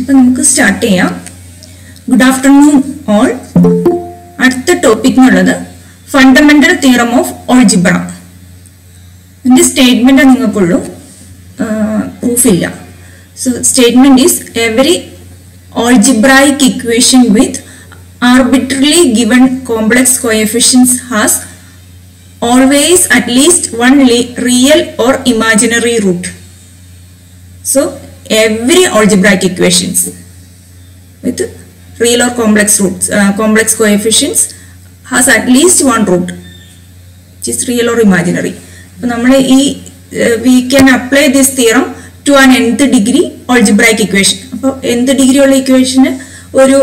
അപ്പം നമുക്ക് സ്റ്റാർട്ട് ചെയ്യാം ഗുഡ് ആഫ്റ്റർനൂൺ ഓൾ അടുത്ത ടോപ്പിക് എന്നുള്ളത് ഫണ്ടമെന്റൽ തിയറം ഓഫ് ഓൾജിബ്ര ഇതിന്റെ സ്റ്റേറ്റ്മെന്റ് നിങ്ങൾക്കുള്ളൂ പ്രൂഫ് ഇല്ല so statement is every algebraic equation with arbitrarily given complex coefficients has always at least one le- real or imaginary root. So every algebraic equations with real or complex roots, uh, complex coefficients has at least one root, which is real or imaginary. അപ്പോൾ നമ്മൾ ഈ we can apply this theorem to an nth degree algebraic equation അപ്പോൾ nth degree ഉള്ള ഇക്വേഷന് ഒരു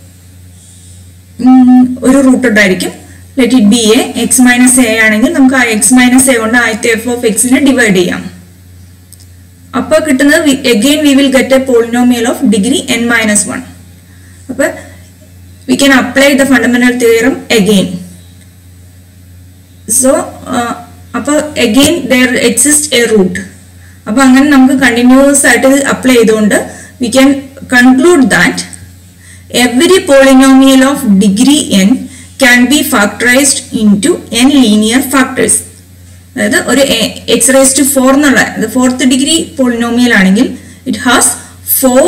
ഉം, ഒരു root ഉണ്ടായിരിക്കും let it be a x minus a ആണെങ്കിൽ നമുക്ക് ആ എക്സ് മൈനസ് എ കൊണ്ട് ആദ്യത്തെ എഫ് ഓഫ് എക്സിനെ ഡിവൈഡ് ചെയ്യാം അപ്പോൾ കിട്ടുന്നത് again we will get a polynomial of degree n minus one അപ്പോൾ we can apply the fundamental theorem again so അപ്പോൾ again there exist a root അപ്പോൾ അങ്ങനെ നമുക്ക് കണ്ടിന്യൂസ് ആയിട്ട് അപ്ലൈ ചെയ്തുകൊണ്ട് we can conclude that every polynomial of degree n can be factorized into n linear factors അതായത് ഒരു x raise to four എന്നുള്ള fourth degree polynomial ആണെങ്കിൽ it has four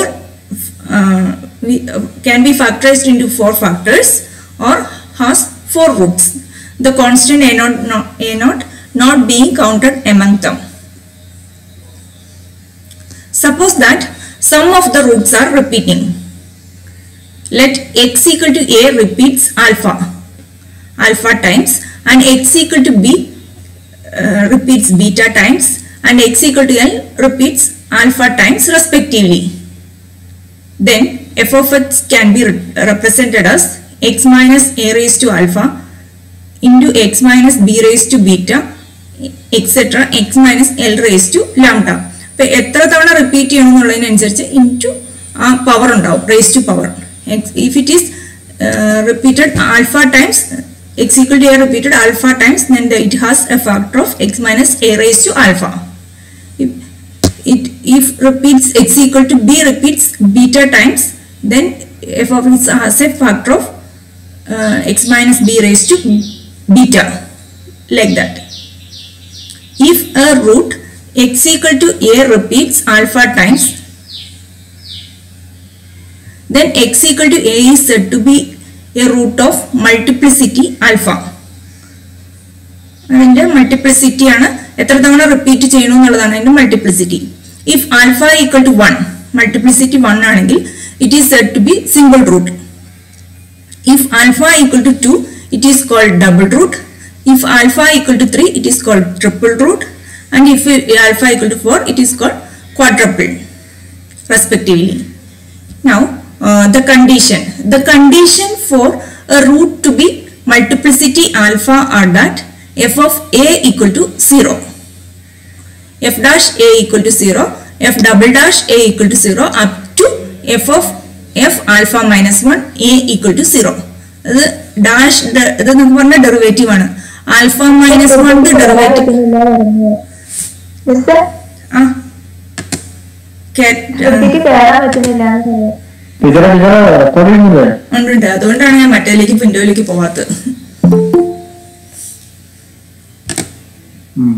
can be factorised into four factors or has four roots the constant a not a naught not being counted among them suppose that some of the roots are repeating let x equal to a repeats alpha alpha times and x equal to b uh, repeats beta times and x equal to l repeats alpha times respectively then f of x can be re- represented as x minus a raised to alpha into x minus b raised to beta etc x minus l raised to lambda ഇപ്പൊ എത്ര തവണ repeat ചെയ്യണം എന്നുള്ളതിനനുസരിച്ച് into ആ power ഉണ്ടാവും raise to power if it is uh, repeated alpha times x equal to a repeated alpha times then the, it has a factor of x minus a raised to alpha if it if repeats x equal to b repeats beta times then f of x has a factor of uh, x minus b raised to beta like that if a root x equal to a repeats alpha times then x equal to a is said to be a root of multiplicity alpha അതിന്റെ multiplicity ആണ് എത്ര തവണ repeat ചെയ്യണം എന്നുള്ളതാണ് അതിന്റെ multiplicity if alpha equal to one multiplicity one ആണെങ്കിൽ it is said to be single root if alpha equal to two it is called double root if alpha equal to three it is called triple root and if alpha equal to four it is called quadruple respectively Now, uh, the condition. The condition for a root to be multiplicity alpha are that f of a equal to 0. f dash a equal to 0, f double dash a equal to 0 up to f of f alpha minus 1 a equal to 0. ഇത് dash ഇത് നമുക്ക് പറഞ്ഞ derivative ആണ് alpha minus one derivative mister ആ കുട്ടിക്ക് കയറാൻ പറ്റുന്നില്ല ടീച്ചറെ ടീച്ചറെ റെക്കോർഡ് ചെയ്യുന്നില്ലേ ഉണ്ട് അതുകൊണ്ടാണ് ഞാൻ മറ്റേലേക്ക് പിൻഡോയിലേക്ക് പോവാത്തത് ഉം.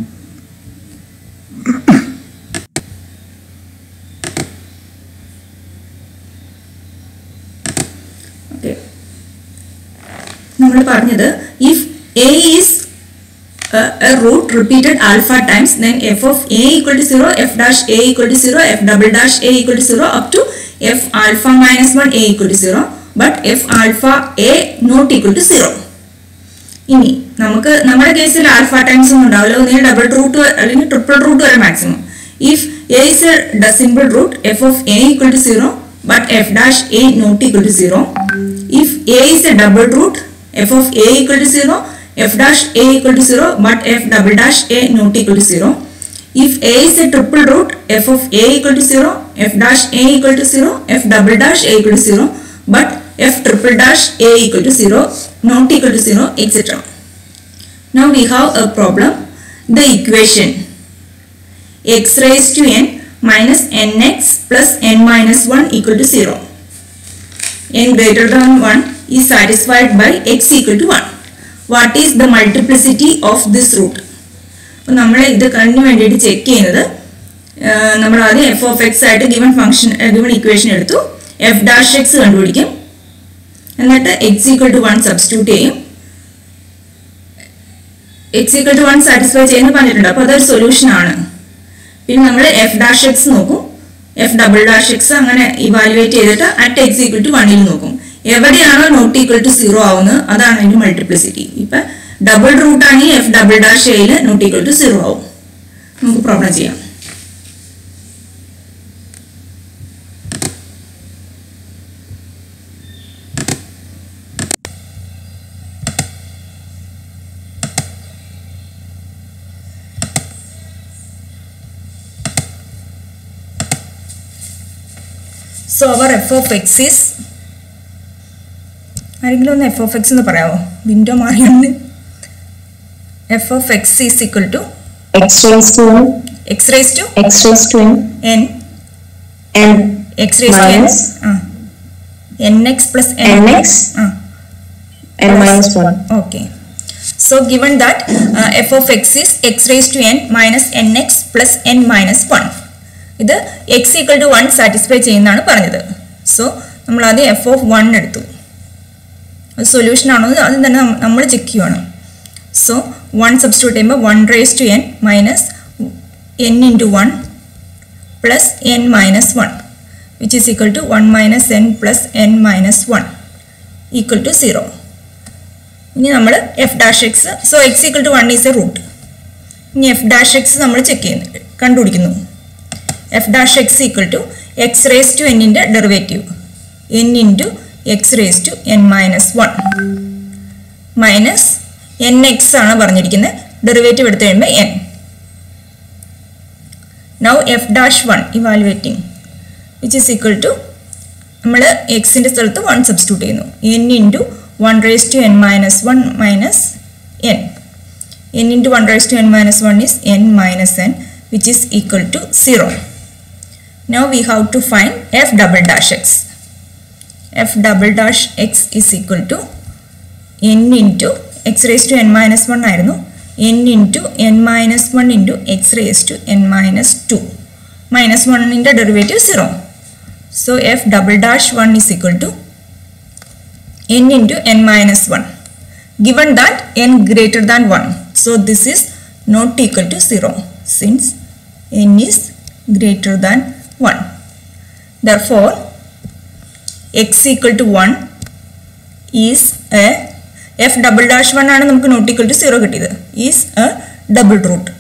ഓക്കെ നമ്മൾ പറഞ്ഞത് if a is a root repeated alpha times then f of a equal to 0 f dash a equal to 0 f double dash a equal to 0 up to f alpha minus 1 a equal to 0 but f alpha a not equal to 0 ഇനി നമുക്ക് നമ്മുടെ കേസിൽ alpha times ഒന്നും ഉണ്ടാവില്ല ഒന്നിന് double root അല്ലെങ്കിൽ triple root വരെ maximum if a is a simple root f of a equal to zero but f dash a not equal to zero if a is a double root f of a equal to zero f dash a equal to zero but f double dash a not equal to zero if a is a triple root f of a equal to 0 f dash a equal to 0 f double dash a equal to 0 but f triple dash a equal to 0 not equal to 0 etc now we have a problem the equation x raised to n minus nx plus n minus 1 equal to 0. n greater than 1 is satisfied by x equal to 1. What is the multiplicity of this root? അപ്പോൾ നമ്മൾ ഇത് കണ്ടിന് വേണ്ടിയിട്ട് check ചെയ്യുന്നത് നമ്മൾ ആദ്യം f of x ആയിട്ട് given function given equation എടുത്തു f dash x കണ്ടുപിടിക്കും എന്നിട്ട് x equal to one substitute ചെയ്യും x equal to one satisfy ചെയ്യുന്ന പറഞ്ഞിട്ടുണ്ട് അപ്പോൾ അതൊരു സൊല്യൂഷൻ ആണ് പിന്നെ നമ്മൾ എഫ് ഡാഷ് എക്സ് നോക്കും എഫ് ഡബിൾ ഡാഷ് എക്സ് അങ്ങനെ ഇവാലുവേറ്റ് ചെയ്തിട്ട് അറ്റ് എക്സ് ഈക്വൽ ടു വണ്ണിൽ നോക്കും എവിടെയാണോ നോട്ട് ഈക്വൽ ടു സീറോ ആവുന്നത് അതാണ് അതിന്റെ മൾട്ടിപ്ലിസിറ്റി ഇപ്പൊ ഡബിൾ റൂട്ട് ആണെങ്കിൽ എഫ് ഡബിൾ ഡാഷ് എയിൽ നോട്ട് ഈക്വൽ ടു സീറോ ആവും നമുക്ക് പ്രോബ്ലം ചെയ്യാം so our f of x is ആരെങ്കിലും ഒന്ന് എഫ് ഓഫ് എക്സ് എന്ന് പറയാമോ വിൻഡോ മാറിയാണ് f of x is equal to x raised to n, x raise to x raised to n, n n x raise to n Minus ആ n x plus n nx, ആ n minus 1. Okay. So given that uh, f of x is x raised to n minus nx plus n minus 1. ഇത് x equal to 1 satisfy ചെയ്യുന്നതാണ് പറഞ്ഞത് so നമ്മൾ ആദ്യം f of one എടുത്തു അത് solution ആണോ എന്ന് ആദ്യം തന്നെ നമ്മൾ ചെക്ക് ചെയ്യുവാണ് സോ വൺ സബ്സ്റ്റിറ്റ്യൂട്ട് ചെയ്യുമ്പോൾ one raise to n minus n into one plus n minus one which is equal to one minus n plus n minus one equal to zero ഇനി നമ്മൾ f dash x so x equal to one is a root ഇനി f dash x നമ്മൾ check ചെയ്യുന്നു കണ്ടുപിടിക്കുന്നു f dash x equal to x raise to എന്നിൻ്റെ derivative n into x raise to n minus one minus n x ആണ് പറഞ്ഞിരിക്കുന്നത് derivative എടുത്തു കഴിയുമ്പോൾ n now f dash one evaluating which is equal to നമ്മൾ എക്സിൻ്റെ സ്ഥലത്ത് one substitute ചെയ്യുന്നു n into one raise to n minus one minus n n into one raise to n minus one is n minus n which is equal to zero now we have to find f double dash x f double dash x is equal to n into x raise to n minus one ആയിരുന്നു n into n minus one into x raise to n minus two minus വണ്ണിൻ്റെ derivative zero So f double dash 1 is equal to n into n minus 1. Given that n greater than 1. So this is not equal to 0 since n is greater than 1. Therefore x equal to 1 is a f double dash 1 ആണ് നമുക്ക് not equal to zero കിട്ടിയത് is a double root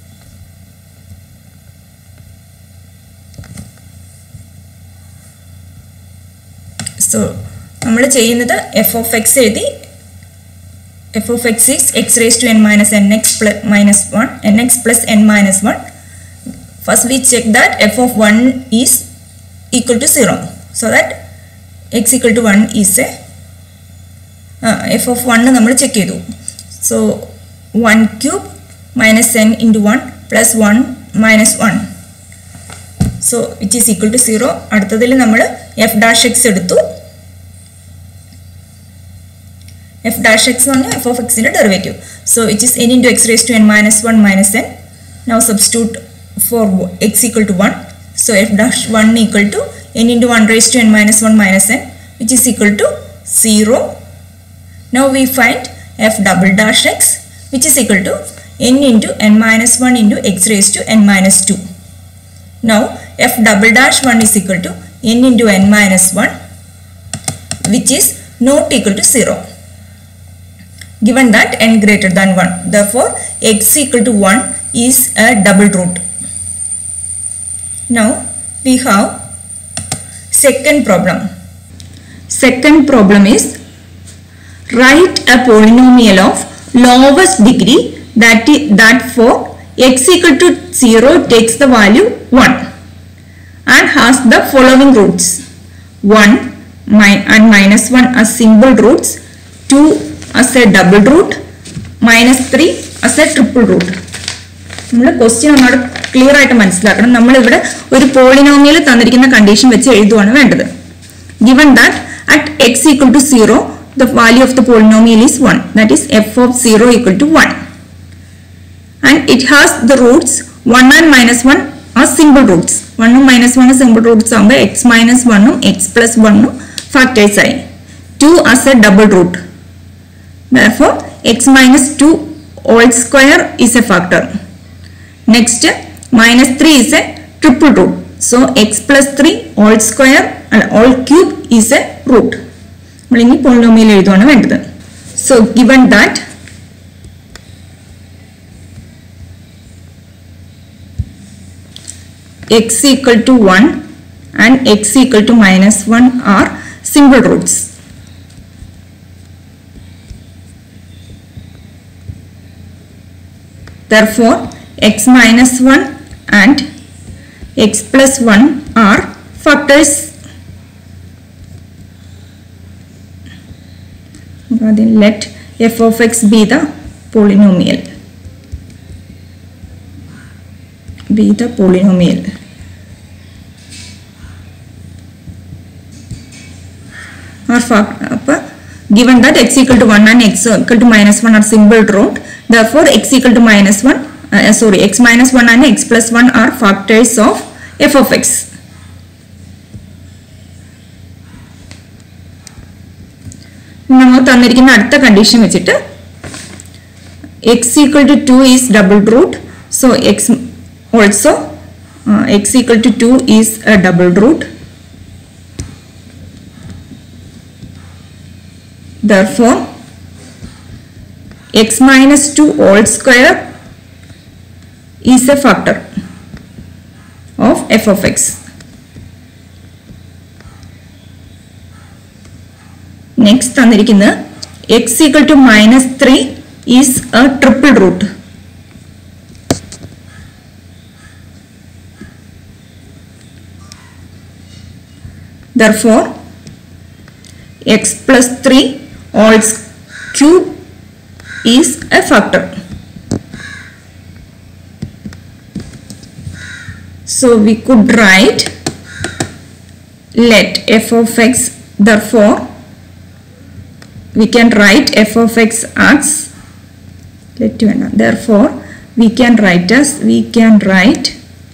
so നമ്മൾ ചെയ്യുന്നത് f of x എഴുതി f of x is x raise to n minus n x plus minus one n x plus n minus one first we check that f of one is equal to zero so that x equal to one is a f of one നമ്മൾ check ചെയ്തു so one cube minus n into one plus one minus one so which is equal to zero അടുത്തതിൽ നമ്മൾ f dash x എടുത്തു f dash x എന്ന് പറഞ്ഞാൽ f of എക്സിൻ്റെ derivative so which is n into x raise to n minus one minus n now substitute for x equal to one so f dash one equal to n into one raise to n minus one minus n which is equal to zero now we find f double dash x which is equal to n into n minus one into x raise to n minus two Now f double dash 1 is equal to n into n minus 1 which is not equal to 0 given that n greater than 1. Therefore x equal to 1 is a double root. Now we have second problem. Second problem is write a polynomial of lowest degree that, i- that for x equal to 0 takes the value 1 and has the following roots 1 mi- and minus 1 as single roots 2 as a double root minus 3 as a triple root നമ്മൾ question ഒന്നോട് clear ആയിട്ട് മനസ്സിലാക്കണം നമ്മൾ ഇവിടെ ഒരു polynomial തന്നിരിക്കുന്ന condition വെച്ച് എഴുതുവാണ് വേണ്ടത് given that at x equal to 0 the value of the polynomial is 1 that is f of 0 equal to 1 and it has the roots 1 and minus 1 are simple roots 1 ഉം minus 1 simple roots ആകുമ്പോൾ x minus 1 ഉം x plus 1 ഉം factors ആയി 2 as a double root therefore x minus 2 all square is a factor next minus 3 is a triple root so x plus 3 all square അല്ല all cube is a root നമ്മളിനി polynomial എഴുതുവാണ് വേണ്ടത് so given that x equal to 1 and x equal to minus 1 are simple roots therefore x minus 1 and x plus 1 are factors then let f of x be the polynomial be the polynomial or fact അപ്പോൾ given that x equal to 1 and x equal to minus 1 are simple root therefore x equal to minus 1 uh, sorry x minus 1 and x plus 1 are factors of f of x നമ്മൾ തന്നിരിക്കുന്ന അടുത്ത condition വെച്ചിട്ട് x equal to two is double root so x also x equal to two is a double root therefore x minus 2 all square is a factor of f of x next തന്നിരിക്കുന്നത് x equal to minus three is a triple root therefore x plus 3 all cube is a factor so we could write let f of x therefore we can write f of x as let you know therefore we can write as we can write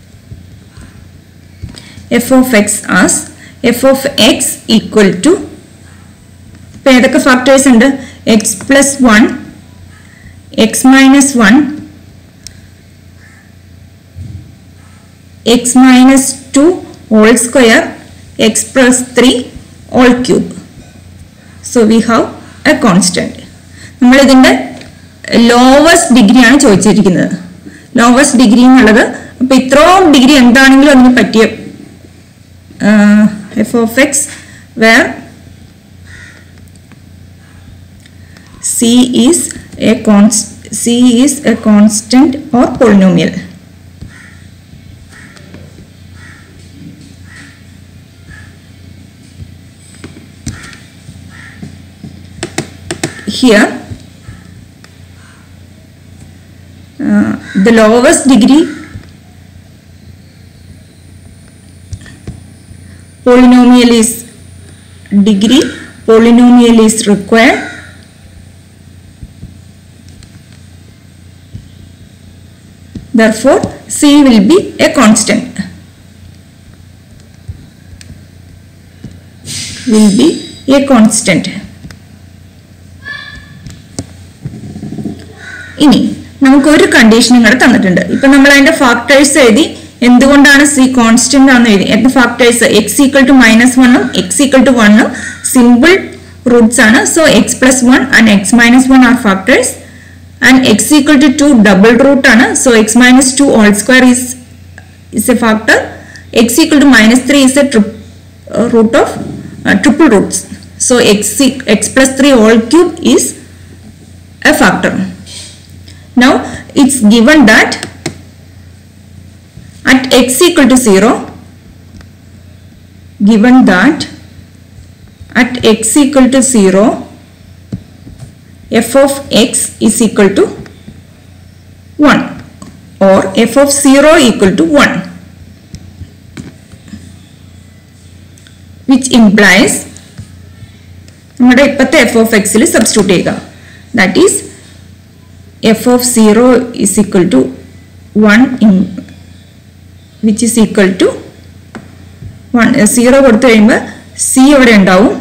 f of x as f of x equal to ഇപ്പം ഏതൊക്കെ factors ഉണ്ട് x plus one x minus one x minus two whole square x plus three all cube so we have a constant നമ്മളിതിൻ്റെ lowest ഡിഗ്രിയാണ് ചോദിച്ചിരിക്കുന്നത് lowest degree എന്നുള്ളത് അപ്പം ഇത്രയും degree എന്താണെങ്കിലും അതിന് പറ്റിയ f of x where C is a const C is a constant or polynomial. Here, uh, the lowest degree polynomial is degree polynomial is required Therefore, C will be a constant. Will be a constant. ഇനി നമുക്ക് ഒരു കണ്ടീഷനും കൂടെ തന്നിട്ടുണ്ട് ഇപ്പൊ നമ്മൾ അതിന്റെ factors എഴുതി എന്തുകൊണ്ടാണ് സി കോൺസ്റ്റന്റ് ആണെന്ന് എഴുതി എന്ത് factors x equal to minus വണ്ണും എക്സ് ഈക്വൽ ടു വണ്ണും സിമ്പിൾ റൂട്ട്സ് ആണ് so x plus one and x minus one are factors and x equal to 2 double root ആണ് so x minus 2 all square is is a factor x equal to minus 3 is a tri uh, root of uh, triple roots so x e- x plus 3 all cube is a factor now it's given that at x equal to 0 given that at x equal to 0 f of x is equal to 1 or f of 0 equal to 1 which implies നമ്മുടെ ഇപ്പോഴത്തെ f of എക്സിൽ substitute ചെയ്യുക that is f of zero is equal to one in which is equal to one zero കൊടുത്തു കഴിയുമ്പോൾ C അവിടെ ഉണ്ടാവും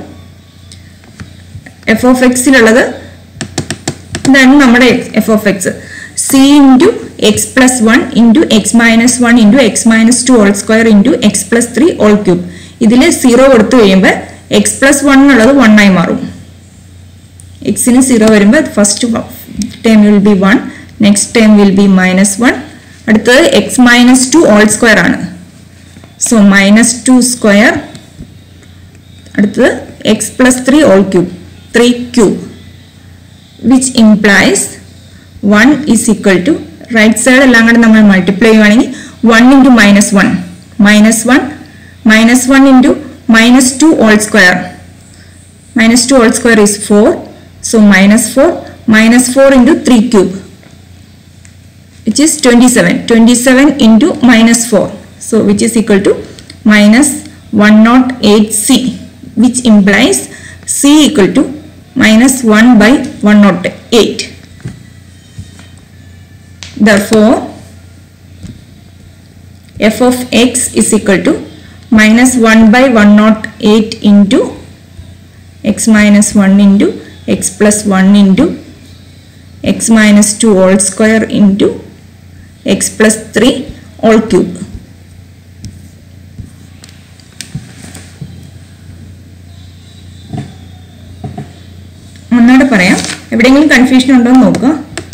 F of എക്സിലുള്ളത് ഇതാണ് നമ്മുടെ f of x c into x plus one into x minus one into x minus two all square into x plus three all cube ഇതിൽ zero കൊടുത്തു കഴിയുമ്പോൾ എക്സ് പ്ലസ് വൺ എന്നുള്ളത് one ആയി മാറും എക്സിന് സീറോ വരുമ്പോൾ first term will be one next term will be minus one അടുത്തത് x minus two all square ആണ് സോ മൈനസ് ടു സ്ക്വയർ അടുത്തത് x plus three all cube three cube which implies one is equal to right side എല്ലാം കൂടെ നമ്മൾ multiply ചെയ്യുവാണെങ്കിൽ one into minus one minus one minus one into minus two all square minus two all square is four so minus four minus four into three cube which is 27 27 into minus 4 so which is equal to minus 108c which implies c equal to minus 1 by 108 therefore f of x is equal to minus 1 by 108 into x minus 1 into x plus 1 into x minus 2 all square into x plus 3 all cube. ഒന്നുകൂടെ പറയാം എവിടെയെങ്കിലും confusion ഉണ്ടോ എന്ന് നോക്കുക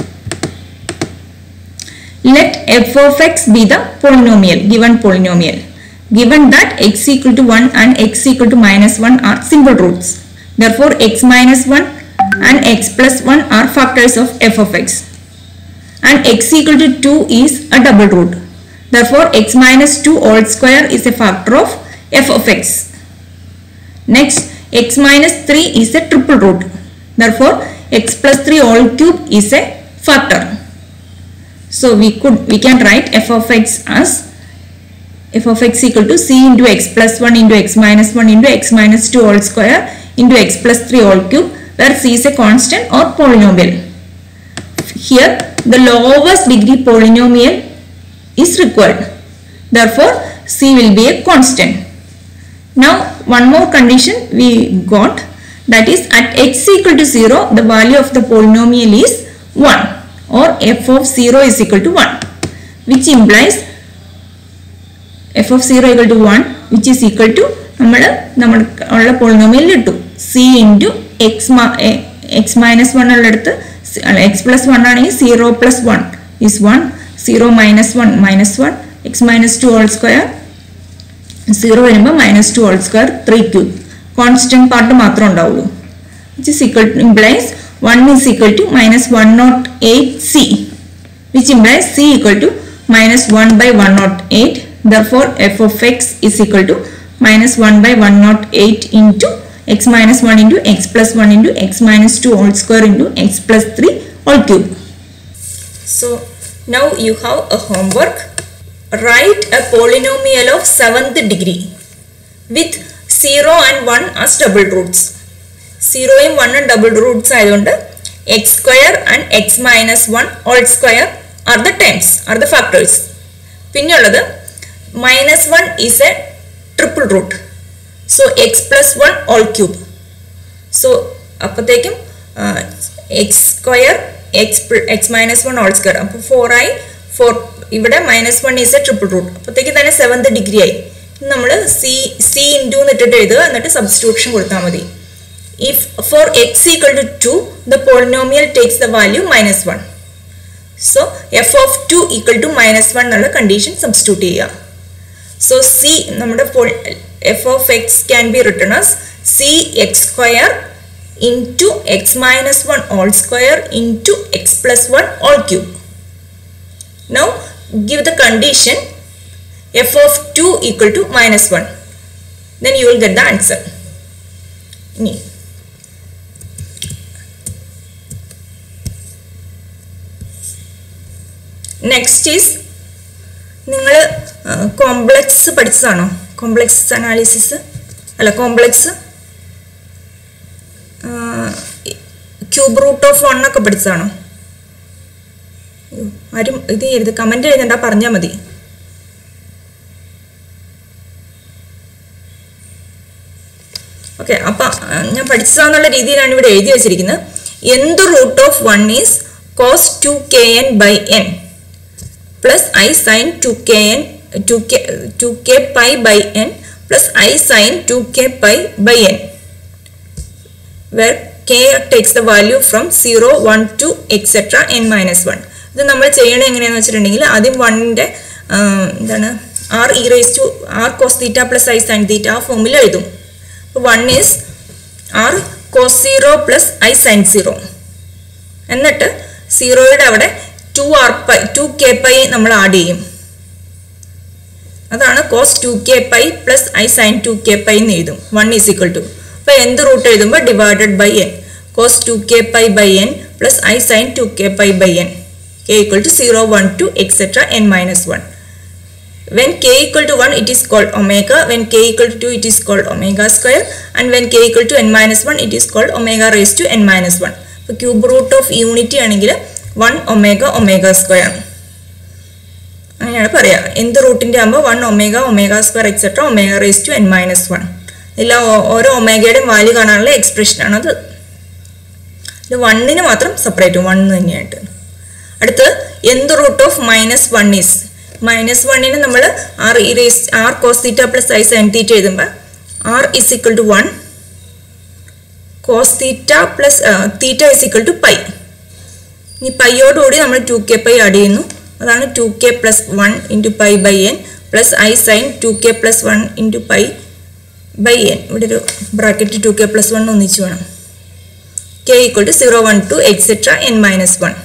let f of x be the polynomial given polynomial given that x equal to 1 and x equal to minus 1 are simple roots. Therefore, x minus 1 and x plus 1 are factors of f of x. And x equal to 2 is a double root. Therefore, x minus 2 all square is a factor of f of x. Next, x minus 3 is a triple root. Therefore, x plus 3 all cube is a factor. So, we could we can write f of x as f of x equal to c into x plus 1 into x minus 1 into x minus 2 all square into x plus 3 all cube where c is a constant or polynomial. Here the lowest degree polynomial is required. Therefore c will be a constant. Now one more condition we got that is at x equal to 0 the value of the polynomial is 1 or f of 0 is equal to 1 which implies f of zero equal to one which is equal to നമ്മൾ നമ്മൾ ഉള്ള polynomial കിട്ടും c into x x minus one ഉള്ളിടത്ത് x plus one ആണെങ്കിൽ zero plus one is one zero minus one minus one x minus two whole square zero വരുമ്പോൾ minus two whole square three cube constant part മാത്രമേ ഉണ്ടാവുള്ളൂ which is equal implies one is equal to minus one nought eight C which implies c equal to minus one by one nought eight therefore f of x is equal to minus 1 by 108 into x minus 1 into x plus 1 into x minus 2 whole square into x plus 3 whole cube. So now you have a homework. Write a polynomial of 7th degree with 0 and 1 as double roots. 0 യും 1 ഉം double roots ആയതുകൊണ്ട് x square and x minus 1 whole square are the terms, are the factors. പിന്നെയുള്ളത് minus 1 is a triple root. So x plus 1 all cube. So അപ്പോഴത്തേക്കും x square x x minus one all square അപ്പോൾ four ആയി four ഇവിടെ minus one is a triple root അപ്പോഴത്തേക്ക് തന്നെ seventh degree ആയി നമ്മൾ C C into എന്നിട്ടിട്ട് എഴുതുക എന്നിട്ട് സബ്സ്റ്റിറ്റ്യൂഷൻ കൊടുത്താൽ മതി if for x equal to two the polynomial takes the value minus one so f of two equal to minus one എന്നുള്ള condition substitute ചെയ്യുക So C നമ്മുടെ f of x can be written as c x square into x minus 1 all square into x plus 1 all cube. Now give the condition f of 2 equal to minus 1. Then you will get the answer. Next is നിങ്ങൾ complex പഠിച്ചതാണോ complex analysis അല്ല complex cube root of one ഒക്കെ പഠിച്ചതാണോ അയ്യോ, ആരും ഇത് ചെയ്യരുത് comment എഴുതണ്ട പറഞ്ഞാൽ മതി ഓക്കെ അപ്പം ഞാൻ പഠിച്ചതാന്നുള്ള രീതിയിലാണ് ഇവിടെ എഴുതി വെച്ചിരിക്കുന്നത് എന്ത് root of one is cos two k n by n plus i sine two k n two k two k pi by n plus i sine two k pi by n where k takes the value from 0, 1 to etc n minus 1. ഇത് നമ്മൾ ചെയ്യണത് എങ്ങനെയാണെന്ന് വെച്ചിട്ടുണ്ടെങ്കിൽ ആദ്യം വണ്ണിൻ്റെ എന്താണ് r e raise to r cos theta plus i sine theta ആ ഫോമിൽ എഴുതും അപ്പോൾ one is r cos zero plus i sine zero എന്നിട്ട് സീറോയുടെ അവിടെ two r pi two k pi നമ്മൾ ആഡ് ചെയ്യും അതാണ് cos two k pi plus i sine two k pi എന്ന് എഴുതും വൺ ഈസ് ഈക്വൽ ടു അപ്പോൾ എന്ത് റൂട്ട് എഴുതുമ്പോൾ divided by n cos two k pi by n plus i sine two k pi by n k equal to zero one two etcetera n minus one when k equal to 1 it is called omega when k equal to 2 it is called omega square and when k equal to n minus 1 it is called omega raised to n minus 1 അപ്പോൾ cube root of unity ആണെങ്കിൽ one omega omega square അങ്ങനെയാണ് പറയുക എന്ത് റൂട്ടിൻ്റെ ആകുമ്പോൾ one omega omega square etcetera omega raise to n minus one ഇല്ല ഓരോ ഒമേഗയുടെയും value കാണാനുള്ള എക്സ്പ്രഷനാണ് അത് ഇത് വണ്ണിന് മാത്രം സെപ്പറേറ്റ് വൺ തന്നെയായിട്ട് അടുത്ത് എന്ത് root of minus one is minus വണ്ണിന് നമ്മൾ r e raise r cos theta plus i sine theta എഴുതുമ്പോൾ r is equal to one cos theta plus theta is equal to pi ഇനി പൈയോടുകൂടി നമ്മൾ two k pi add ചെയ്യുന്നു അതാണ് two k plus one into pi by n plus i sine two k plus one into pi by n ഇവിടെ ഒരു bracket two k plus one ഒന്നിച്ച് വേണം k equal to zero one two etcetera n minus one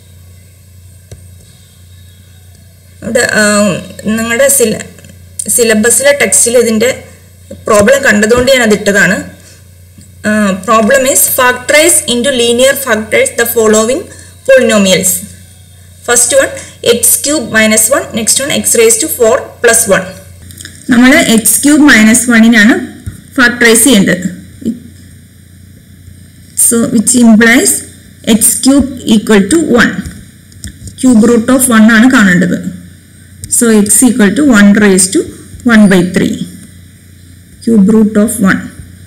ഇവിടെ നിങ്ങളുടെ സില സിലബസിലെ ടെക്സ്റ്റിൽ ഇതിൻ്റെ പ്രോബ്ലം കണ്ടതുകൊണ്ട് ഞാൻ അതിട്ടതാണ് problem is factorise into linear factorise the following polynomials first one x cube minus one next one x raise to four plus one നമ്മൾ എക്സ് ക്യൂബ് മൈനസ് വണ്ണിനാണ് ഫാക്ടറൈസ് ചെയ്യേണ്ടത് so which implies x cube equal to one cube root of one ആണ് കാണേണ്ടത് so x equal to one raise to one by three cube root of one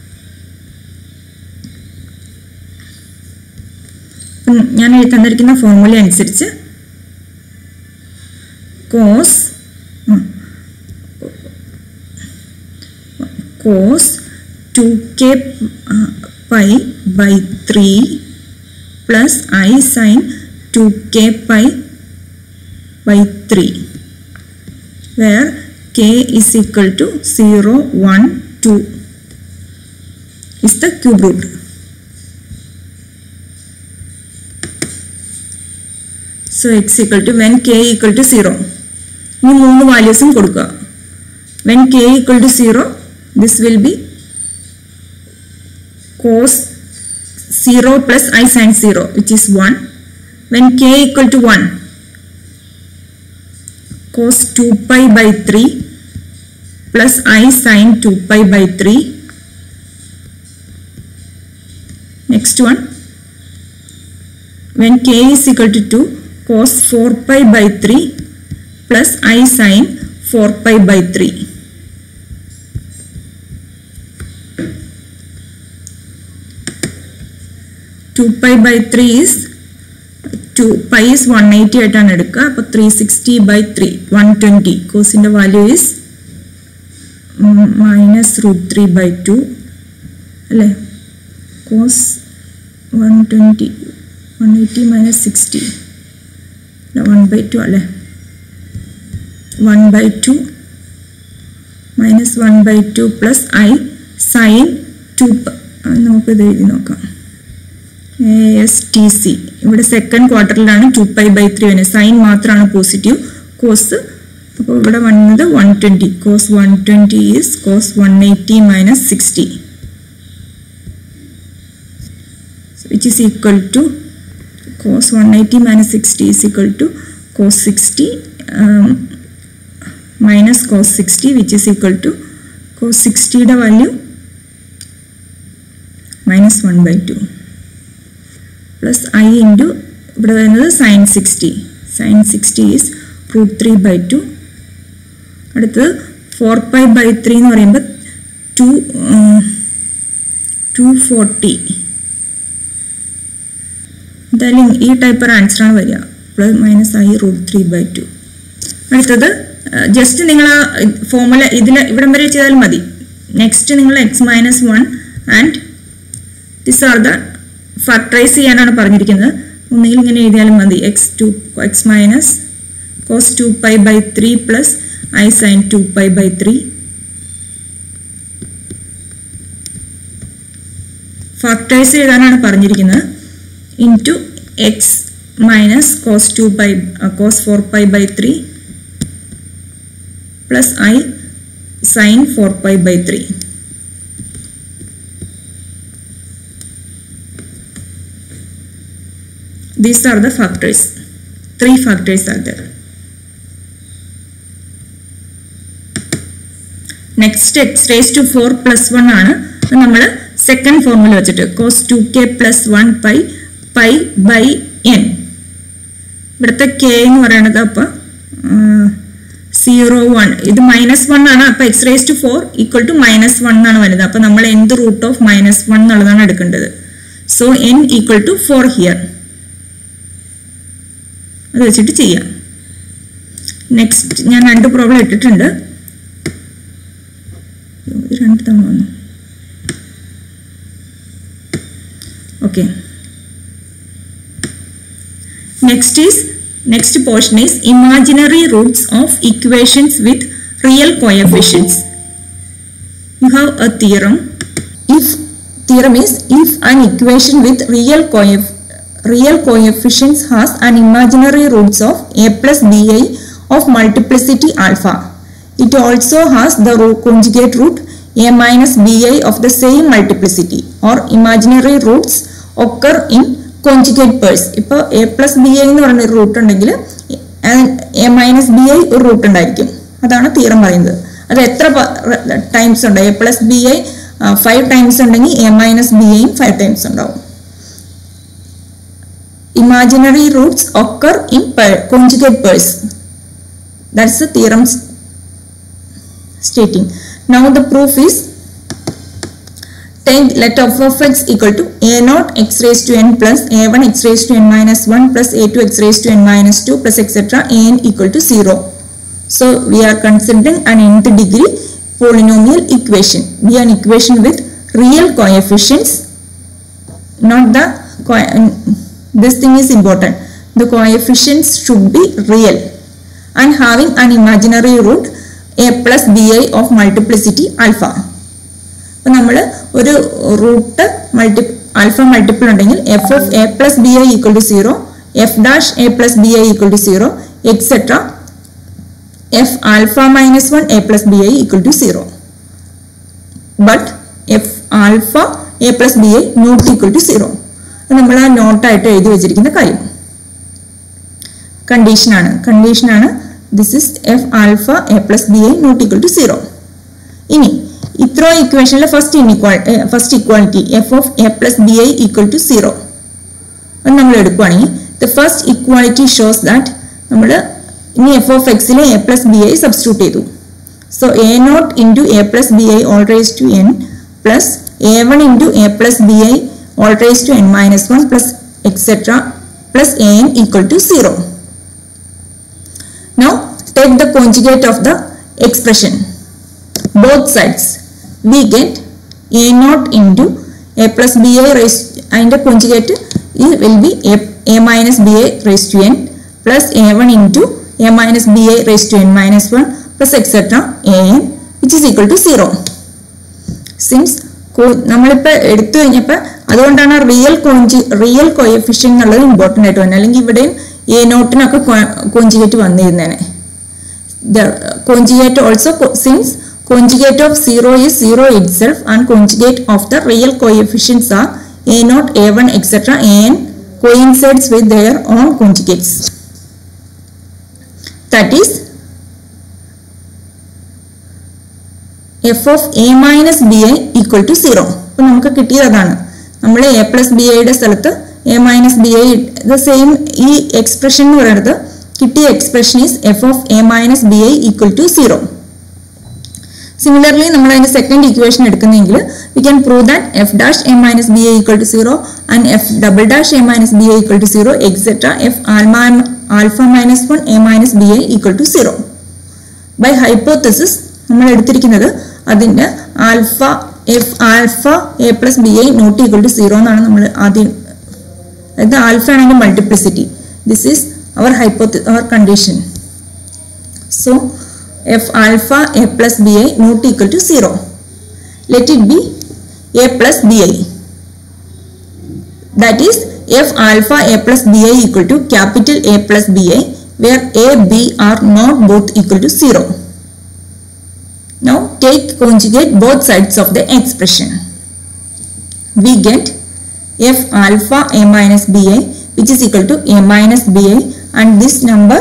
ഞാൻ എഴുതി തന്നിരിക്കുന്ന formula അനുസരിച്ച് cos cos two k pi by three plus i sine two k pi by 3 where k is equal to 0 1 2 is the cube root so x equal to when k equal to 0 ഈ മൂന്ന് വാല്യൂസും കൊടുക്കുക when k equal to 0 this will be cos 0 plus i sin 0 which is 1 when k equal to 1 cos 2 pi by 3 plus i sin 2 pi by 3 next one when k is equal to 2 cos 4 pi by 3 plus i sin 4 pi by 3 2 pi by 3 is 2 pi is 180 ആയിട്ടാണ് എടുക്കുക അപ്പോൾ three sixty by three one twenty കോസിൻ്റെ value is minus root three by two അല്ലേ cos one twenty one eighty minus sixty one by two അല്ലേ one by two minus one by two plus i sine two നമുക്കിത് എഴുതി നോക്കാം S T C ഇവിടെ second ക്വാർട്ടറിലാണ് two pi by three വരുന്നത് sine മാത്രമാണ് positive cos അപ്പോൾ ഇവിടെ വന്നത് one twenty cos one twenty is cos one eighty minus sixty which is equal to cos one eighty minus sixty is equal to cos 60 um, minus cos 60 which is equal to cos 60 യുടെ value minus one by two plus i into ഇവിടെ വരുന്നത് sine sixty sine sixty is root three by two അടുത്തത് four pi by three എന്ന് പറയുമ്പോൾ to to forty എന്തായാലും ഈ type ഒരു ആൻസറാണ് വരിക plus minus i root three by two അടുത്തത് ജസ്റ്റ് നിങ്ങൾ ആ ഫോമുല ഇതിൽ ഇവിടം വരെ ചെയ്താലും മതി നെക്സ്റ്റ് നിങ്ങൾ x minus one and this are the factorize ചെയ്യാനാണ് പറഞ്ഞിരിക്കുന്നത് ഒന്നുകിൽ ഇങ്ങനെ എഴുതിയാലും മതി x two x minus cos two pi by three plus i sine two pi by three factorize ചെയ്താനാണ് പറഞ്ഞിരിക്കുന്നത് into x minus cos two pi cos four pi by three plus i sine four pi by three these are the factors three factors are there next x raise to four plus one ആണ് നമ്മൾ second formula വെച്ചിട്ട് cos two k plus one pi pi by n ഇവിടുത്തെ k എന്ന് പറയുന്നത് അപ്പൊ zero one ഇത് minus one ആണ് അപ്പൊ x raise to four equal to minus one ആണ് വരുന്നത് അപ്പൊ നമ്മൾ എന്ത് റൂട്ട് ഓഫ് മൈനസ് വൺ എന്നുള്ളതാണ് എടുക്കേണ്ടത് so n equal to four here അത് വെച്ചിട്ട് ചെയ്യാം നെക്സ്റ്റ് ഞാൻ രണ്ട് പ്രോബ്ലം ഇട്ടിട്ടുണ്ട് ഇത് രണ്ട് തവണ വന്നു okay next is next portion is imaginary roots of equations with real coefficients you have a theorem if theorem is if an equation with real coef real coefficients has an imaginary roots of a plus bi of multiplicity alpha it also has the root conjugate root a minus bi of the same multiplicity or imaginary roots occur in conjugate pairs ഇപ്പോൾ a plus b i എന്ന് പറയുന്ന ഒരു root ഉണ്ടെങ്കിൽ a minus b i ഒരു root ഉണ്ടായിരിക്കും അതാണ് theorem പറയുന്നത് അത് എത്ര ടൈംസ് ഉണ്ട് a plus b i five times ഉണ്ടെങ്കിൽ എ മൈനസ് ബി ഐയും ഫൈവ് ടൈംസ് ഉണ്ടാവും imaginary roots occur in pair, conjugate pairs. That's the theorem s- stating. Now the proof is take let f of x equal to a naught x raised to n plus a1 x raised to n minus 1 plus a2 x raised to n minus 2 plus etc. an equal to 0. So we are considering an nth degree polynomial equation. We are an equation with real coefficients, not the co- this thing is important. The coefficients should be real and having an imaginary root a plus bi of multiplicity alpha. അപ്പോൾ നമ്മൾ ഒരു root multi alpha multiple ഉണ്ടെങ്കിൽ f of a plus b i equal to zero f dash a plus b i equal to zero etcetera f alpha minus one a plus b i equal to zero but f alpha a plus b i not equal to zero നമ്മൾ ആ നോട്ടായിട്ട് എഴുതി വെച്ചിരിക്കുന്ന കാര്യം കണ്ടീഷനാണ് കണ്ടീഷനാണ് this is f alpha a plus b i not equal to zero ഇനി ഇത്ര ഇക്വേഷനിലെ ഫസ്റ്റ് ഇൻഇക്വാ first equality f of a plus b i equal to zero അത് നമ്മൾ എടുക്കുവാണെങ്കിൽ the first equality shows that നമ്മൾ ഇനി എഫ് ഓഫ് എക്സിലെ a plus b i substitute ചെയ്തു so a nought into a plus b i all raise to n plus a one into a plus b i all raised to n minus 1 plus etc plus an equal to 0. Now take the conjugate of the expression. Both sides we get a naught into a plus bi raised and the conjugate is, will be a, a minus bi raised to n plus a1 into a minus bi raised to n minus 1 plus etc an which is equal to 0. Since നമ്മളിപ്പോൾ എടുത്തു കഴിഞ്ഞപ്പോൾ അതുകൊണ്ടാണ് real കോഞ്ചി real coefficient എന്നുള്ളത് important ആയിട്ട് വന്നത് അല്ലെങ്കിൽ ഇവിടെയും എ നോട്ടിനൊക്കെ കോഞ്ചിഗേറ്റ് വന്നിരുന്നേനെ the conjugate also since conjugate of zero is zero itself and conjugate of the real coefficients are a not a one etcetera a n coincides with their own conjugates. that is f of a minus b i equal to zero അപ്പൊ നമുക്ക് കിട്ടിയത് അതാണ് നമ്മൾ A plus b ഐയുടെ സ്ഥലത്ത് a minus b i ഇത് same ഈ expression എന്ന് പറയുന്നത് കിട്ടിയ expression is f of a minus b i equal to zero similarly നമ്മൾ അതിന്റെ സെക്കൻഡ് ഇക്വേഷൻ എടുക്കുന്നെങ്കിൽ we can prove that f dash a minus b i equal to zero and f double dash a minus b i equal to zero etcetera f alpha minus one a minus b i equal to zero by hypothesis നമ്മൾ എടുത്തിരിക്കുന്നത് അതിന്റെ alpha f alpha a plus b i not equal to zero എന്നാണ് നമ്മൾ ആദ്യം അതായത് alpha ആണെങ്കിൽ multiplicity this is our ഹൈപ്പോത്തി our condition so f alpha a plus b i not equal to zero let it be a plus b i that is f alpha a plus bi equal to capital A plus bi where a b are not both equal to 0. Now take conjugate both sides of the expression. We get f alpha a minus bi which is equal to a minus bi and this number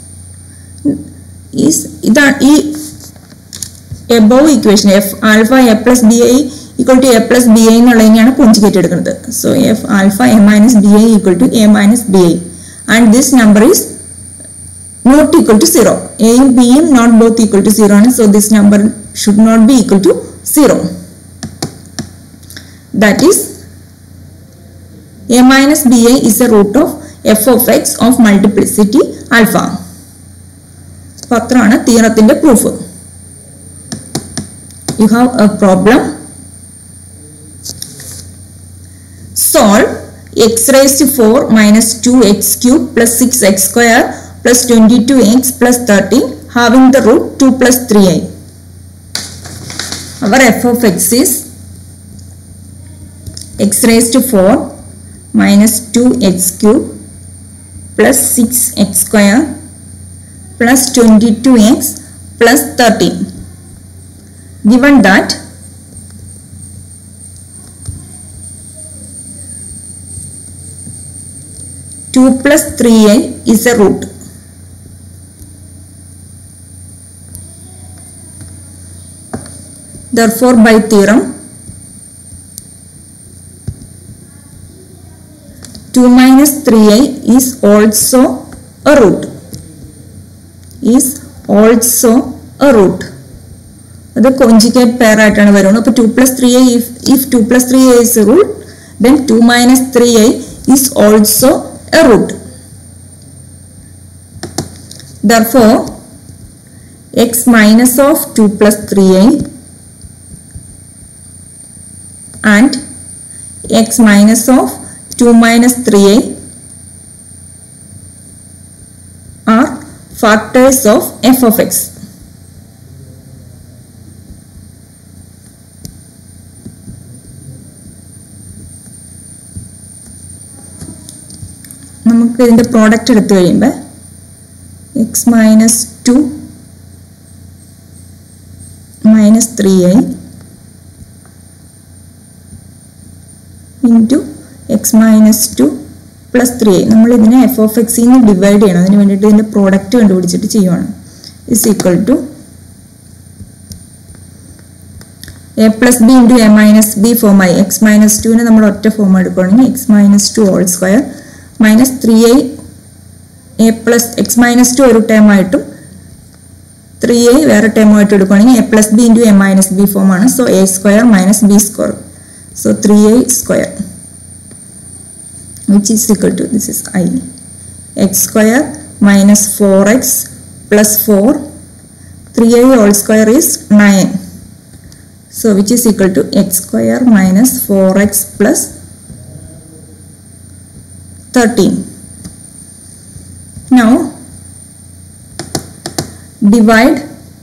is ഇതാണ് ഈ above equation f alpha a plus b i equal to a plus b i എന്നുള്ളതിനെയാണ് conjugate എടുക്കുന്നത് so f alpha a minus b i equal to a minus b i and this number is not equal to zero എയും ബിയും not both equal to zero ആണ് so this number should not be equal to zero that is a minus b i is a root of f of x of multiplicity alpha അപ്പൊ അത്രയാണ് തീറത്തിന്റെ proof you have a problem solve x raised to 4 minus 2x cube plus 6x square plus 22x plus 13 having the root 2 plus 3i our f of x is x raised to 4 minus 2x cube plus 6x square plus 22x plus 13 given that two plus three i is a root. Therefore, by theorem, two minus three i is also a root. Is also a root. അത് കോഞ്ചിക്കേറ്റ് pair ആയിട്ടാണ് വരുന്നത് അപ്പോൾ two plus three i if if two plus three i is a root then two minus three i is also a root therefore x minus of two plus three i and x minus of two minus three i are factors of f of x നമുക്ക് ഇതിന്റെ product എടുത്തു കഴിയുമ്പോൾ x minus two minus three i into x minus two plus three i നമ്മൾ ഇതിനെ F of എക്സിൽ നിന്ന് divide ചെയ്യണം അതിന് വേണ്ടിയിട്ട് ഇതിന്റെ പ്രോഡക്റ്റ് കണ്ടുപിടിച്ചിട്ട് ചെയ്യുവാണ് is equal to a plus b into a minus b form ആയി എക്സ് മൈനസ് ടുവിന് നമ്മൾ ഒറ്റ ഫോം എടുക്കുകയാണെങ്കിൽ x minus two whole square minus three i a plus x minus two ഒരു ടേം ആയിട്ടും ത്രീ ഐ വേറെ ടേം ആയിട്ട് എടുക്കുകയാണെങ്കിൽ a plus b into a minus b form ആണ് so a square minus b square so three i square which is equal to this is I x square minus four x plus four three i whole square is nine so which is equal to x square minus 4x plus 13 now divide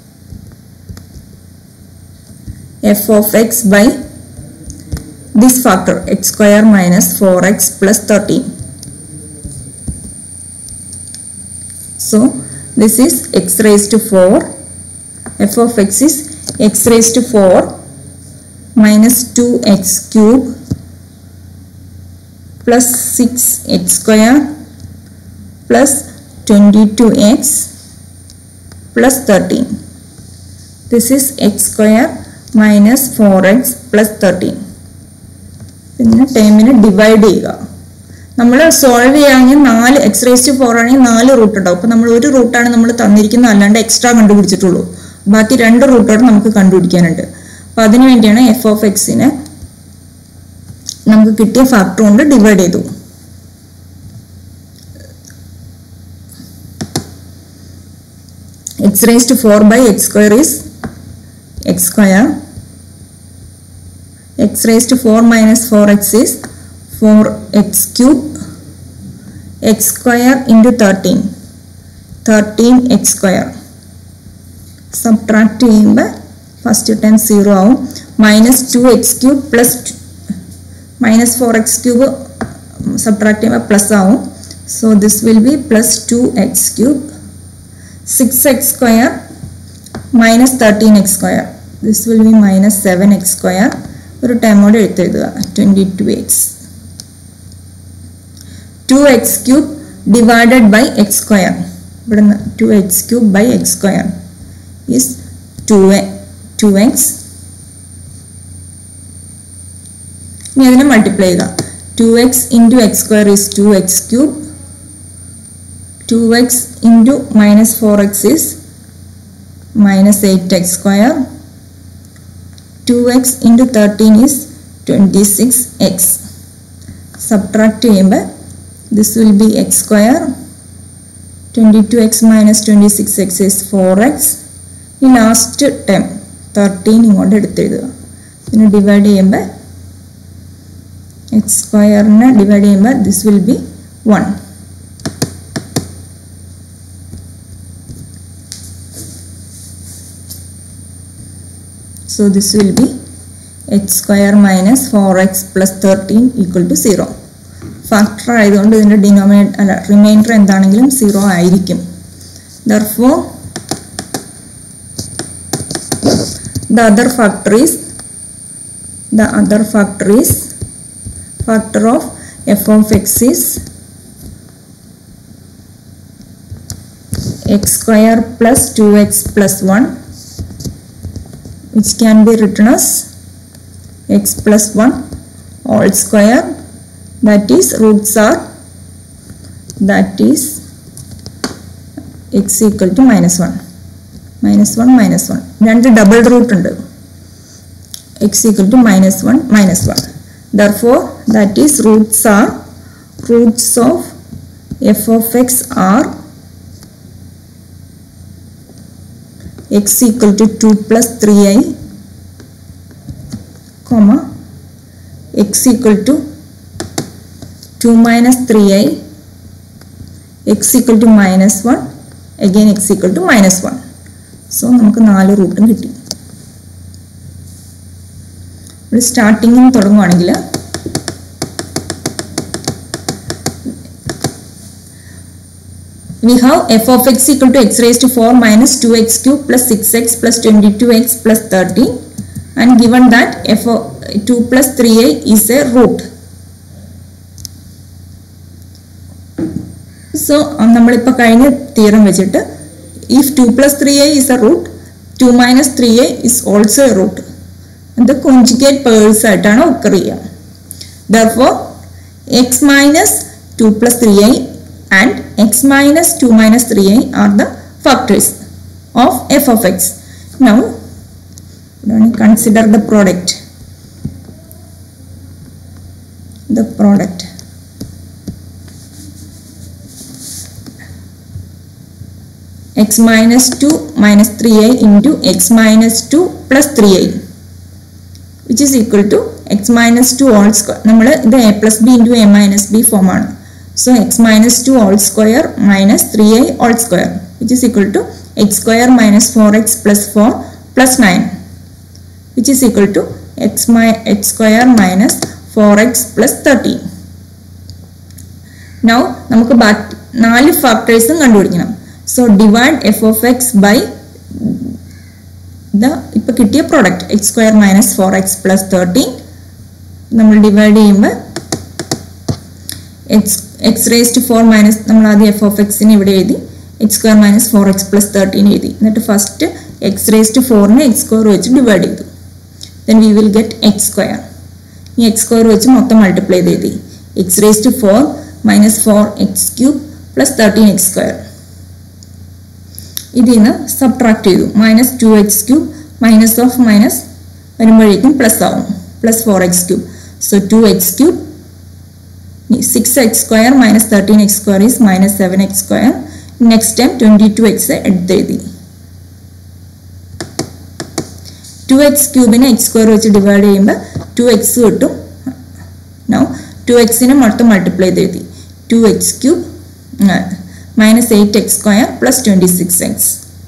f of x by this factor x square minus 4x plus 13 so this is x raised to 4 f of x is x raised to 4 minus 2x cube plus 6x square plus 22x plus 13 this is x square minus 4x plus 13 പിന്നെ ടൈമിനെ divide ചെയ്യുക നമ്മൾ solve ചെയ്യുകയാണെങ്കിൽ നാല് X raise to four ആണെങ്കിൽ നാല് root ഉണ്ടാവും അപ്പോൾ നമ്മൾ ഒരു റൂട്ടാണ് നമ്മൾ തന്നിരിക്കുന്നത് അല്ലാണ്ട് എക്സ്ട്രാ കണ്ടുപിടിച്ചിട്ടുള്ളൂ ബാക്കി രണ്ട് റൂട്ടോട് നമുക്ക് കണ്ടുപിടിക്കാനുണ്ട് അപ്പോൾ അതിനു വേണ്ടിയാണ് എഫ് ഓഫ് എക്സിനെ നമുക്ക് കിട്ടിയ ഫാക്ടർ കൊണ്ട് ഡിവൈഡ് ചെയ്തു x raised to 4 by x square is x square x raised to 4 minus 4x is 4x cube x square into 13 13x square subtract ചെയ്യുമ്പോൾ ഫസ്റ്റ് ടൈം സീറോ ആവും minus two x cube plus minus four x cube subtract ചെയ്യുമ്പോൾ plus ആവും so this will be plus two x cube 6x square minus 13x square. This will be minus 7x square. ഒരു ടൈമോട് എഴുത്തെഴുതുക twenty two x two x cube divided by x square ഇവിടുന്ന് two x cube by x square is two two x ഇനി അതിനെ multiply ചെയ്യുക two x into x square is two x cube 2x into minus 4x is minus 8x square 2x into 13 is 26x subtract ചെയ്യുമ്പോൾ this will be x square 22x minus 26x is 4x ഈ last time thirteen ഇങ്ങോട്ട് എടുത്തെഴുതുക പിന്നെ divide ചെയ്യുമ്പോൾ x സ്ക്വയറിനെ divide ചെയ്യുമ്പോൾ this will be one So this will be x square minus 4x plus 13 equal to 0. Factor ആയതുകൊണ്ട് ഇതിൻ്റെ denominate അല്ല remainder എന്താണെങ്കിലും സീറോ ആയിരിക്കും therefore the other factor is the other factor is factor of f of x is x square plus 2x plus 1 which can be written as x plus 1 all square that is roots are that is x equal to minus 1 minus one minus one രണ്ട് double root ഉണ്ട് x equal to minus one minus one therefore that is roots are roots of f of x are x equal to two plus three i comma x equal to two minus three i x equal to minus one again x equal to minus one so നമുക്ക് നാല് റൂട്ടും കിട്ടി ഇവിടെ സ്റ്റാർട്ടിങ്ങിൽ നിന്ന് തുടങ്ങുവാണെങ്കിൽ we have f of x equal to x raised to 4 minus 2x cube plus 6x plus 22x plus 13 and given that f of 2 plus 3a is a root so നമ്മളിപ്പോൾ കഴിഞ്ഞ തീരം വെച്ചിട്ട് if 2 plus 3a is a root 2 minus 3a is also a root ഇത് conjugate pairs ആയിട്ടാണ് occur ചെയ്യുക therefore x minus 2 plus 3a and x minus 2 minus 3a are the factors of f of x now consider the product the product x minus 2 minus 3i into x minus 2 plus 3i which is equal to x minus 2 all square നമ്മൾ ഇത് a plus b into a minus b form ആണ് so x minus 2 all square minus 3i all square which is equal to x square minus 4x plus 4 plus 9 which is equal to x, mi x square minus 4x plus 13 now നമുക്ക് ബാക്കി നാല് ഫാക്ടേഴ്സും കണ്ടുപിടിക്കണം so divide f of x by the ഇപ്പം കിട്ടിയ product x square minus four x plus thirteen നമ്മൾ divide ചെയ്യുമ്പോൾ x x raise to four minus നമ്മൾ ആദ്യം എഫ് ഓഫ് എക്സിന് ഇവിടെ എഴുതി x square minus four x plus thirteen എഴുതി എന്നിട്ട് ഫസ്റ്റ് എക്സ് റേസ് ടു ഫോറിനെ എക്സ് സ്ക്വയർ വെച്ച് ഡിവൈഡ് ചെയ്തു then we will get x square ഈ എക്സ് സ്ക്വയർ വെച്ച് മൊത്തം മൾട്ടിപ്ലൈ ചെയ്ത് എഴുതി X raise to four minus four x cube plus thirteen x square ഇതിൽ നിന്ന് സബ്ട്രാക്ട് ചെയ്തു minus two x cube minus of minus വരുമ്പോഴേക്കും പ്ലസ് ആവും plus four x cube so two x cube six x square minus thirteen x square is minus seven x square next time twenty two x എടുത്ത് എഴുതി two x ക്യൂബിനെ x square വെച്ച് divide ചെയ്യുമ്പോൾ two x കിട്ടും no two എക്സിനെ മൊത്തം multiply ചെയ്ത് എഴുതി two x cube minus eight x square plus twenty six x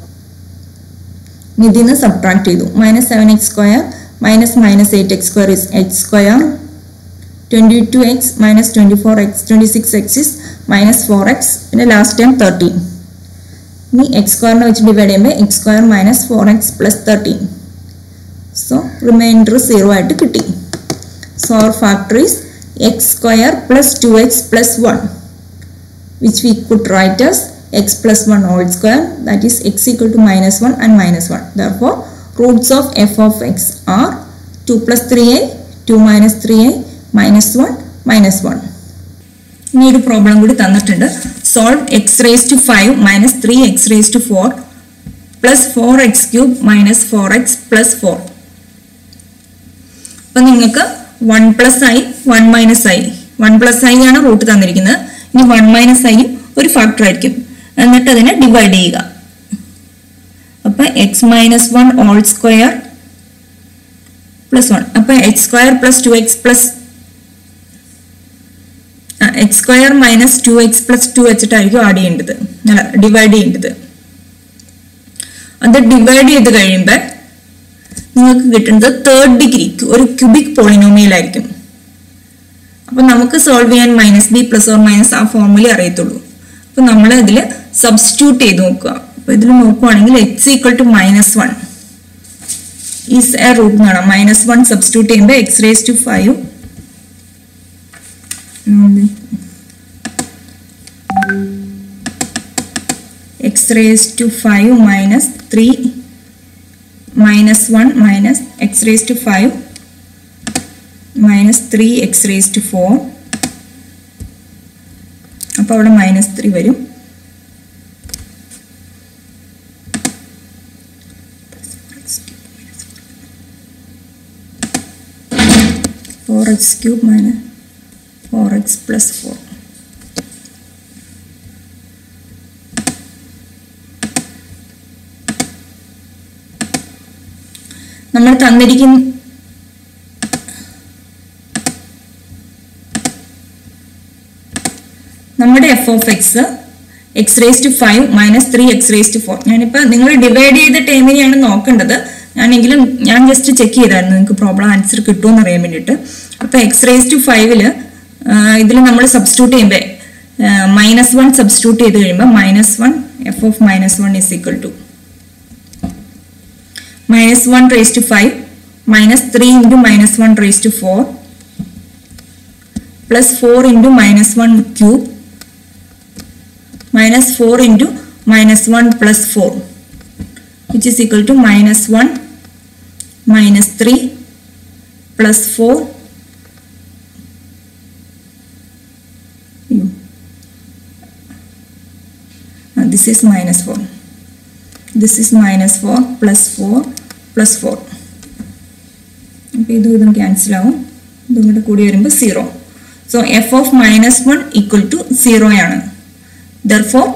ഇതിൽ നിന്ന് സബ്ട്രാക്ട് ചെയ്തു minus seven x square minus minus eight x square is x square twenty two x minus twenty four x twenty six x is minus four x പിന്നെ last time thirteen ഇനി x സ്ക്വയറിനെ വെച്ച് divide ചെയ്യുമ്പോൾ x square minus four x plus thirteen so remainder zero ആയിട്ട് കിട്ടി so our factor is x square plus two x plus one which we could write as x plus 1 whole square that is x equal to minus 1 and minus 1 therefore roots of f of x are 2 plus 3a 2 minus 3a minus 1 minus 1 ഇനി ഒരു problem കൂടി തന്നിട്ടുണ്ട് solve x raise to five minus three x raise to four plus four x cube minus four x plus four അപ്പൊ നിങ്ങൾക്ക് one plus i one minus i one plus i ആണ് root തന്നിരിക്കുന്നത് ഇനി one minus ഐയും ഒരു factor ആയിരിക്കും എന്നിട്ട് അതിനെ ഡിവൈഡ് ചെയ്യുക അപ്പൊ x minus one all square plus one അപ്പൊ x square plus two x plus x square minus two x plus two വെച്ചിട്ടായിരിക്കും ആഡ് ചെയ്യേണ്ടത് അല്ല ഡിവൈഡ് ചെയ്യേണ്ടത് അത് ഡിവൈഡ് ചെയ്ത് കഴിയുമ്പോൾ നിങ്ങൾക്ക് കിട്ടുന്നത് തേർഡ് ഡിഗ്രി ഒരു ക്യൂബിക് പോളിനോമിയൽ ആയിരിക്കും അപ്പൊ നമുക്ക് സോൾവ് ചെയ്യാൻ minus b plus or minus ആ ഫോർമുല അറിയത്തുള്ളൂ അപ്പൊ നമ്മൾ ഇതിൽ സബ്സ്റ്റിറ്റ്യൂട്ട് ചെയ്ത് നോക്കുക അപ്പൊ ഇതിൽ നോക്കുവാണെങ്കിൽ x equal to minus one is a root എന്ന് കാണാം മൈനസ് വൺ സബ്സ്റ്റിറ്റ്യൂട്ട് ചെയ്യുമ്പോൾ x raise to five x raise to five minus three minus one minus x raise to five minus three x raise to four അപ്പോൾ അവിടെ minus three വരും four x cube minus four x plus four നമ്മൾ തന്നിരിക്കുന്ന നമ്മുടെ f of x x raise to five minus three x raise to four ഞാനിപ്പോൾ നിങ്ങൾ divide ചെയ്ത ടൈമിനെയാണ് നോക്കേണ്ടത് ഞാനെങ്കിലും ഞാൻ ജസ്റ്റ് ചെക്ക് ചെയ്തായിരുന്നു നിങ്ങൾക്ക് പ്രോബ്ലം ആൻസർ കിട്ടുമെന്ന് അറിയാൻ വേണ്ടിയിട്ട് അപ്പോൾ എക്സ് റേസ് ടു ഫൈവില് ഇതിൽ നമ്മൾ സബ്സ്റ്റിറ്റ്യൂട്ട് ചെയ്യുമ്പോൾ മൈനസ് വൺ സബ്സ്റ്റിറ്റ്യൂട്ട് ചെയ്ത് കഴിയുമ്പോൾ minus one f of minus one is equal to minus one raise to five minus three into minus one raise to four plus 4 into minus 1 cube minus 4 into minus 1 plus 4 which is equal to minus 1 minus 3 plus 4 U. Uh, this is minus 4 this is minus 4 plus 4 plus 4 അപ്പോൾ ഇതും ഇതും cancel ആവും ഇതും കൂടെ കൂടി വരുമ്പോൾ zero so f of minus one equal to zero ആണ് therefore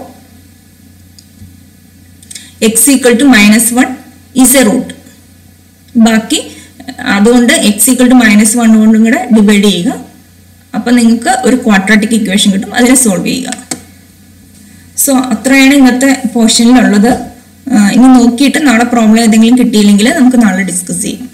x equal to minus one is a root ബാക്കി അതുകൊണ്ട് x equal to minus one കൊണ്ടും കൂടെ ഡിവൈഡ് ചെയ്യുക അപ്പം നിങ്ങൾക്ക് ഒരു ക്വാഡ്രാറ്റിക് ഇക്വേഷൻ കിട്ടും അതിനെ സോൾവ് ചെയ്യുക സോ അത്രയാണ് ഇന്നത്തെ പോർഷനിലുള്ളത് ഇനി നോക്കിയിട്ട് നാളെ പ്രോബ്ലം ഏതെങ്കിലും കിട്ടിയില്ലെങ്കിൽ നമുക്ക് നാളെ ഡിസ്കസ് ചെയ്യാം